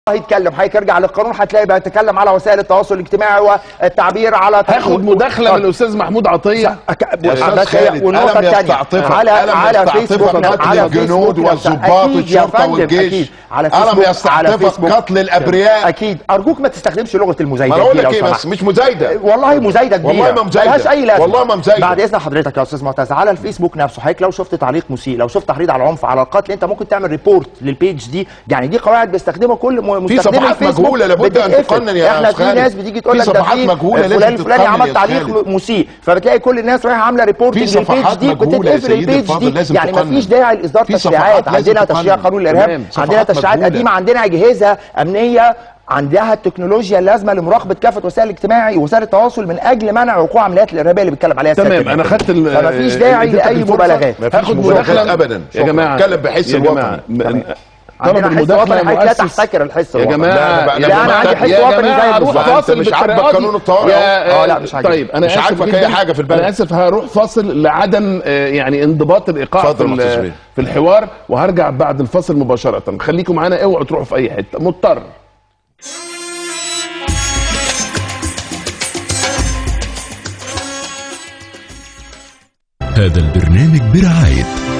هيتكلم حضرتك ارجع للقانون هتلاقي بيتكلم على وسائل التواصل الاجتماعي والتعبير على هاخد مداخله من الاستاذ محمود عطيه يا أستاذ بس هي- خالد، والنقطة ألم الثانية يستعطفك- على ألم على يستعطفك فيسبوك قتل على الجنود فيسبوك والضباط أكيد يا والشرطة فندم، والجيش. أكيد. على ألم فيسبوك على يستعطفك فيسبوك. قتل الأبرياء. اكيد ارجوك ما تستخدمش لغه ما المزايده انا اقول دي لك لو ايه بس سمحت. مش مزايده والله مزايده كبيره والله ما مزايدة. ملهاش اي لازمه والله ما مزايدة. بعد اذن حضرتك يا استاذ معتز على الفيسبوك نفسه حضرتك لو شفت تعليق مسيء لو شفت تحريض على العنف على القتل انت ممكن تعمل ريبورت للبيج دي يعني دي قواعد بيستخدمها كل م- في مستخدمي صفحات الفيسبوك مجهولة لابد أن بتتقفل. تقنن يا احنا أستاذ في خالد. ناس بتيجي تقول في لك ده صفحات في مجهولة لازم فلان الفلاني تتقنن عمل يا تعليق خالد. مسيء فبتلاقي كل الناس رايحه عامله ريبورتنج في للبيج صفحات دي مجهولة يا بتتقفل سيدي البيج الفاضل، دي لازم يعني ما تقنن. فيش داعي لاصدار في صفحات تشريعات لازم عندنا تشريع تقنن. قانون الارهاب تمام. عندنا صفحات تشريعات مجهولة. قديمه عندنا اجهزه امنيه عندها التكنولوجيا اللازمه لمراقبه كافه وسائل الاجتماعي وسائل التواصل من اجل منع وقوع عمليات الارهابيه اللي بيتكلم عليها تمام السيد انا النائب. خدت ال- فما فيش داعي اديتك لاي الفرصة. مبالغات مفيش هاخد مبالغات مداخله أبداً. يا شكراً. جماعه اتكلم بحس يا الوطني. جماعه م- تمام. طلب عندنا حس المداخله وطني حضرتك لا مؤسس تحتكر الحس يا الوطني. جماعه لا، لا، يا لا، جماعه أنا عندي حس يا وطني جماعه زي هروح البوصلة. فاصل أنت مش عاجبك بالطريقة دي. قانون الطوارئ يا- آه، لا، مش عاجبني. طيب انا مش آسف عاجبك جداً. أي حاجة في البلد. انا اسف هروح فاصل لعدم آه، يعني انضباط الايقاع في, اتفضل يا ال- أستاذ بيه. في الحوار وهرجع بعد الفاصل مباشره خليكم معانا اوعوا تروحوا في اي حته مضطر هذا البرنامج برعاية